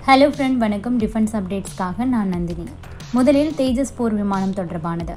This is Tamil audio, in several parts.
ஹலோ ஃப்ரெண்ட் வணக்கம் டிஃபென்ஸ் அப்டேட்ஸ்க்காக நான் நந்தினி முதலில் தேஜஸ் போர் விமானம் தொடர்பானது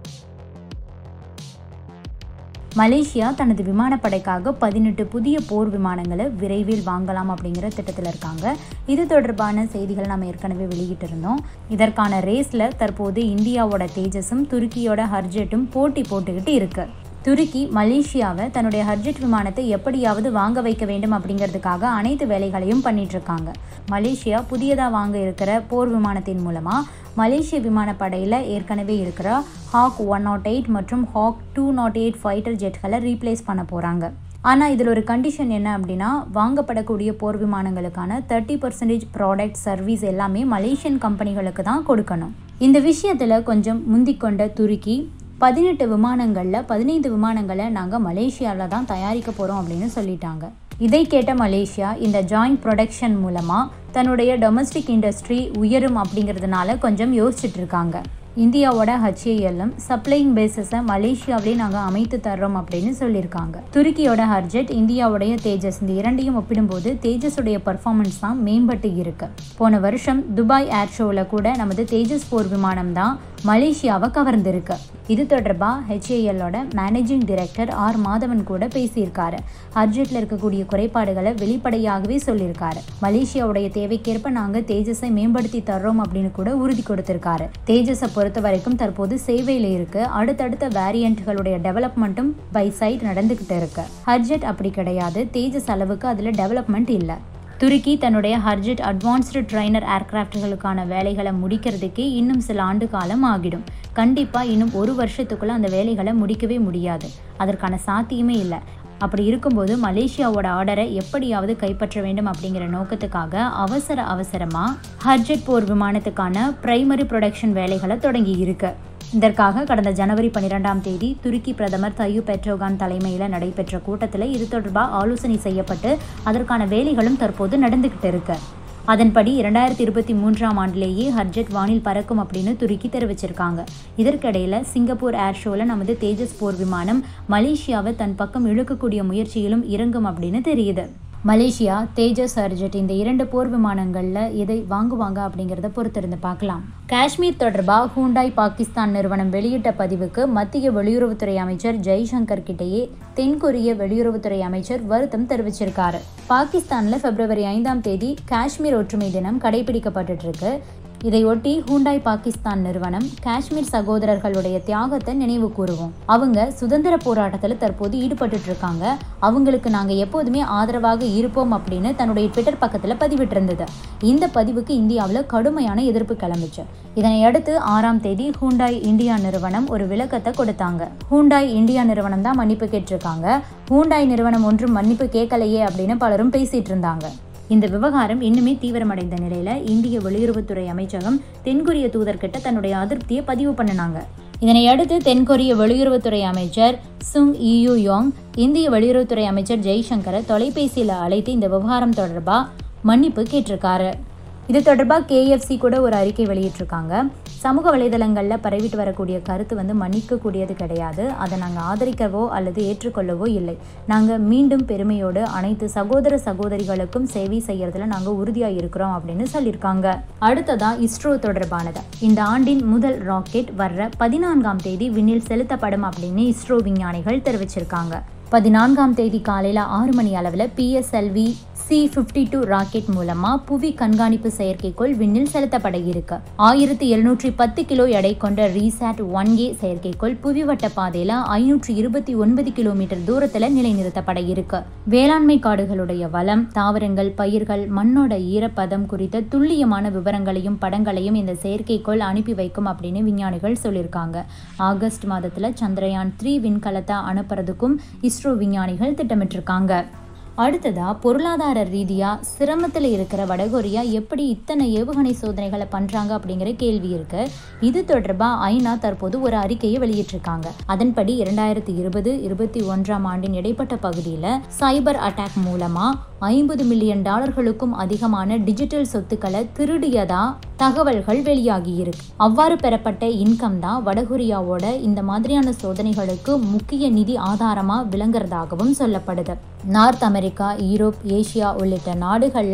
மலேசியா தனது விமானப்படைக்காக பதினெட்டு புதிய போர் விமானங்களை விரைவில் வாங்கலாம் அப்படிங்கிற திட்டத்தில் இருக்காங்க இது தொடர்பான செய்திகளை நம்ம ஏற்கனவே வெளியிட்டிருந்தோம் இதற்கான ரேஸில் தற்போது இந்தியாவோட தேஜஸும் துருக்கியோட ஹர்ஜெட்டும் போட்டி போட்டுக்கிட்டு இருக்கு துருக்கி மலேசியாவை தன்னுடைய ஹர்ஜெட் விமானத்தை எப்படியாவது வாங்க வைக்க வேண்டும் அப்படிங்கிறதுக்காக அனைத்து வேலைகளையும் பண்ணிட்டு இருக்காங்க மலேசியா புதியதாக வாங்க இருக்கிற போர் விமானத்தின் மூலமாக மலேசிய விமானப்படையில் ஏற்கனவே இருக்கிற ஹாக் ஒன் நாட் எயிட் மற்றும் Hawk two naught eight fighter ஜெட்களை ரீப்ளேஸ் பண்ண போகிறாங்க ஆனால் இதில் ஒரு கண்டிஷன் என்ன அப்படின்னா வாங்கப்படக்கூடிய போர் விமானங்களுக்கான தேர்ட்டி பர்சன்டேஜ் ப்ராடக்ட் சர்வீஸ் எல்லாமே மலேசியன் கம்பெனிகளுக்கு தான் கொடுக்கணும் இந்த விஷயத்தில் கொஞ்சம் முந்திக்கொண்ட துருக்கி பதினெட்டு விமானங்களில் பதினைந்து விமானங்களை நாங்கள் மலேசியாவில் தான் தயாரிக்க போகிறோம் அப்படின்னு சொல்லிட்டாங்க இதை கேட்ட மலேசியா இந்த ஜாயிண்ட் ப்ரொடக்ஷன் மூலமாக தன்னுடைய டொமஸ்டிக் இண்டஸ்ட்ரி உயரும் அப்படிங்கிறதுனால கொஞ்சம் யோசிச்சுட்டு இருக்காங்க இந்தியாவோட ஹச்ஏஎல்லும் சப்ளைங் பேசிஸை மலேசியாவிலே நாங்கள் அமைத்து தர்றோம் அப்படின்னு சொல்லியிருக்காங்க துருக்கியோட ஹர்ஜெட் இந்தியாவுடைய தேஜஸ் இந்த இரண்டையும் ஒப்பிடும்போது தேஜஸுடைய பர்ஃபார்மன்ஸ் தான் மேம்பட்டு இருக்கு போன வருஷம் துபாய் ஏர் ஷோவில் கூட நமது தேஜஸ் போர் விமானம் தான் மலேசியாவை கவர்ந்திருக்கு இது தொடர்பாக ஹெச்ஏஎல்லோட மேனேஜிங் டைரக்டர் ஆர் மாதவன் கூட பேசியிருக்காரு ஹர்ஜெட்டில் இருக்கக்கூடிய குறைபாடுகளை வெளிப்படையாகவே சொல்லியிருக்காரு மலேசியாவுடைய தேவைக்கேற்ப நாங்கள் தேஜஸை மேம்படுத்தி தர்றோம் அப்படின்னு கூட உறுதி கொடுத்திருக்காரு தேஜஸை பொறுத்த வரைக்கும் தற்போது சேவையில் இருக்கு அடுத்தடுத்த வேரியண்ட்களுடைய டெவலப்மெண்ட்டும் பை சைட் நடந்துகிட்டு இருக்கு ஹர்ஜெட் அப்படி கிடையாது தேஜஸ் அளவுக்கு அதில் டெவலப்மெண்ட் இல்லை துருக்கி தன்னுடைய ஹர்ஜெட் அட்வான்ஸ்டு ட்ரைனர் ஏர்கிராஃப்ட்களுக்கான வேலைகளை முடிக்கிறதுக்கே இன்னும் சில ஆண்டு காலம் ஆகிடும் கண்டிப்பாக இன்னும் ஒரு வருஷத்துக்குள்ளே அந்த வேலைகளை முடிக்கவே முடியாது அதற்கான சாத்தியமே இல்லை அப்படி இருக்கும்போது மலேசியாவோட ஆர்டரை எப்படியாவது கைப்பற்ற வேண்டும் அப்படிங்கிற நோக்கத்துக்காக அவசர அவசரமாக ஹர்ஜெட் போர் விமானத்துக்கான பிரைமரி ப்ரொடக்ஷன் வேலைகளை தொடங்கி இருக்கு இதற்காக கடந்த ஜனவரி பன்னிரெண்டாம் தேதி துருக்கி பிரதமர் தையு பெட்ரோகான் தலைமையில் நடைபெற்ற கூட்டத்தில் இது தொடர்பாக ஆலோசனை செய்யப்பட்டு அதற்கான வேலைகளும் தற்போது நடந்துகிட்டு இருக்கு அதன்படி இரண்டாயிரத்தி இருபத்தி மூன்றாம் ஆண்டிலேயே ஹர்ஜெட் வானில் பறக்கும் அப்படின்னு துருக்கி தெரிவிச்சிருக்காங்க இதற்கிடையில் சிங்கப்பூர் ஏர் ஷோவில் நமது தேஜஸ் போர் விமானம் மலேசியாவை தன் பக்கம் இழுக்கக்கூடிய முயற்சியிலும் இறங்கும் அப்படின்னு தெரியுது மலேசியா தேஜஸ் ஹர்ஜெட் இந்த இரண்டு போர் விமானங்களில் எதை வாங்குவாங்க அப்படிங்கிறத பொறுத்திருந்து பார்க்கலாம் காஷ்மீர் தொடர்பாக ஹூண்டாய் பாகிஸ்தான் நிறுவனம் வெளியிட்ட பதிவுக்கு மத்திய வெளியுறவுத்துறை அமைச்சர் ஜெய்சங்கர் கிட்டேயே தென்கொரிய வெளியுறவுத்துறை அமைச்சர் வருத்தம் தெரிவிச்சிருக்காரு பாகிஸ்தானில் பிப்ரவரி ஐந்தாம் தேதி காஷ்மீர் ஒற்றுமை தினம் கடைபிடிக்கப்பட்டு இருக்கு இதையொட்டி ஹூண்டாய் பாகிஸ்தான் நிறுவனம் காஷ்மீர் சகோதரர்களுடைய தியாகத்தை நினைவு கூறுவோம் அவங்க சுதந்திர போராட்டத்தில் தற்போது ஈடுபட்டு இருக்காங்க அவங்களுக்கு நாங்கள் எப்போதுமே ஆதரவாக இருப்போம் அப்படின்னு தன்னுடைய ட்விட்டர் பக்கத்தில் பதிவிட்டிருந்தது இந்த பதிவுக்கு இந்தியாவில் கடுமையான எதிர்ப்பு கிளம்பிச்சு இதனை அடுத்து ஆறாம் தேதி ஹூண்டாய் இந்தியா நிறுவனம் ஒரு விளக்கத்தை கொடுத்தாங்க ஹூண்டாய் இந்தியா நிறுவனம் தான் மன்னிப்பு கேட்டிருக்காங்க ஹூண்டாய் நிறுவனம் ஒன்றும் மன்னிப்பு கேட்கலையே அப்படின்னு பலரும் பேசிட்டு இருந்தாங்க இந்த விவகாரம் இன்னுமே தீவிரமடைந்த நிலையில இந்திய வெளியுறவுத்துறை அமைச்சகம் தென்கொரிய தூதர்கிட்ட தன்னுடைய அதிருப்தியை பதிவு பண்ணினாங்க இதனை அடுத்து தென்கொரிய வெளியுறவுத்துறை அமைச்சர் சுங் இயூ யோங் இந்திய வெளியுறவுத்துறை அமைச்சர் ஜெய்சங்கரை தொலைபேசியில் அழைத்து இந்த விவகாரம் தொடர்பாக மன்னிப்பு கேட்டிருக்காரு இது தொடர்பாக கேஎஃப்சி கூட ஒரு அறிக்கை வெளியிட்டிருக்காங்க சமூக வலைதளங்களில் பரவிட்டு வரக்கூடிய கருத்து வந்து மன்னிக்கக்கூடியது கிடையாது அதை நாங்கள் ஆதரிக்கவோ அல்லது ஏற்றுக்கொள்ளவோ இல்லை நாங்கள் மீண்டும் பெருமையோடு அனைத்து சகோதர சகோதரிகளுக்கும் சேவை செய்யறதுல நாங்கள் உறுதியாக இருக்கிறோம் அப்படின்னு சொல்லியிருக்காங்க அடுத்ததா இஸ்ரோ தொடர்பானது இந்த ஆண்டின் முதல் ராக்கெட் வர்ற பதினான்காம் தேதி விண்ணில் செலுத்தப்படும் அப்படின்னு இஸ்ரோ விஞ்ஞானிகள் தெரிவிச்சிருக்காங்க பதினான்காம் தேதி காலையில் ஆறு மணி அளவில் PSLV C fifty two rocket மூலமாக புவி கண்காணிப்பு செயற்கைக்கோள் விண்ணில் செலுத்தப்பட இருக்கு ஆயிரத்தி எழுநூற்றி பத்து கிலோ எடை கொண்ட ரீசாட் ஒன் ஏ செயற்கைக்கோள் புவி வட்ட பாதையில் ஐநூற்றி இருபத்தி ஒன்பது கிலோமீட்டர் தூரத்தில் நிலைநிறுத்தப்பட இருக்கு வேளாண்மை காடுகளுடைய வளம் தாவரங்கள் பயிர்கள் மண்ணோட ஈரப்பதம் குறித்த துல்லியமான விவரங்களையும் படங்களையும் இந்த செயற்கைக்கோள் அனுப்பி வைக்கும் அப்படின்னு விஞ்ஞானிகள் சொல்லியிருக்காங்க ஆகஸ்ட் மாதத்தில் சந்திரயான் த்ரீ விண்கலத்தை அனுப்புறதுக்கும் இஸ்ரோ விஞ்ஞானிகள் திட்டமிட்டிருக்காங்க அடுத்ததா பொருளாதார ரீதியாக சிரமத்தில் இருக்கிற வடகொரியா எப்படி இத்தனை ஏவுகணை சோதனைகளை பண்ணுறாங்க அப்படிங்கிற கேள்வி இருக்கு இது தொடர்பாக ஐநா தற்போது ஒரு அறிக்கையை வெளியிட்டிருக்காங்க அதன்படி இரண்டாயிரத்தி இருபது இருபத்தி ஒன்றாம் ஆண்டின் இடைப்பட்ட பகுதியில் சைபர் அட்டாக் மூலமாக ஐம்பது மில்லியன் டாலர்களுக்கும் அதிகமான டிஜிட்டல் சொத்துக்களை திருடியதா தகவல்கள் வெளியாகி இருக்கு அவ்வாறு பெறப்பட்ட இன்கம் தான் வடகொரியாவோட இந்த மாதிரியான சோதனைகளுக்கு முக்கிய நிதி ஆதாரமாக விளங்குறதாகவும் சொல்லப்படுது நார்த் அமெரிக்கா யூரோப் ஏசியா உள்ளிட்ட நாடுகளில்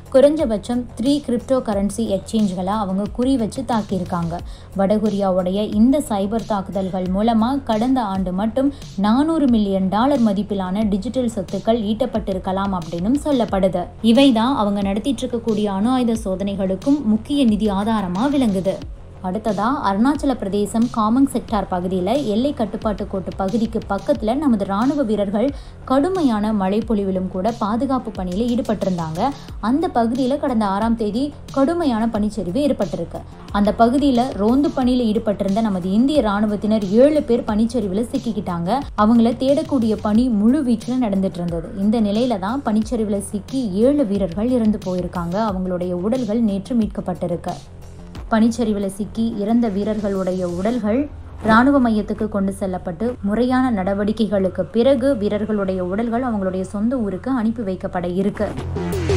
குறைஞ்சபட்சம் த்ரீ கிரிப்டோ கரன்சி எக்ஸ்சேஞ்ச்களை அவங்க குறி வச்சு தாக்கியிருக்காங்க வடகொரியாவுடைய இந்த சைபர் தாக்குதல்கள் மூலமாக கடந்த ஆண்டு மட்டும் நானூறு மில்லியன் டாலர் மதிப்பிலான டிஜிட்டல் சொத்துக்கள் ஈட்டப்பட்டிருக்கலாம் அப்படின்னு சொல்லப்படுது இவை தான் அவங்க நடத்திட்டு இருக்கக்கூடிய அணு ஆயுத சோதனைகளுக்கும் முக்கிய நிதி ஆதாரமாக விளங்குது அடுத்ததா அருணாச்சல பிரதேசம் காமங் செக்டார் பகுதியில் எல்லை கட்டுப்பாட்டு கோட்டு பகுதிக்கு பக்கத்தில் நமது ராணுவ வீரர்கள் கடுமையான மழை பொழிவிலும் கூட பாதுகாப்பு பணியில் ஈடுபட்டிருந்தாங்க அந்த பகுதியில் கடந்த ஆறாம் தேதி கடுமையான பனிச்சரிவு ஏற்பட்டிருக்கு அந்த பகுதியில் ரோந்து பணியில் ஈடுபட்டிருந்த நமது இந்திய ராணுவத்தினர் ஏழு பேர் பனிச்சரிவில் சிக்கிக்கிட்டாங்க அவங்கள தேடக்கூடிய பணி முழு வீச்சில் நடந்துட்டு இருந்தது இந்த நிலையில தான் பனிச்சரிவில் சிக்கி ஏழு வீரர்கள் இறந்து போயிருக்காங்க அவங்களுடைய உடல்கள் நேற்று மீட்கப்பட்டிருக்கு பனிச்சரிவில் சிக்கி இறந்த வீரர்களுடைய உடல்கள் இராணுவ மையத்துக்கு கொண்டு செல்லப்பட்டு முறையான நடவடிக்கைகளுக்கு பிறகு வீரர்களுடைய உடல்கள் அவங்களுடைய சொந்த ஊருக்கு அனுப்பி வைக்கப்பட இருக்கு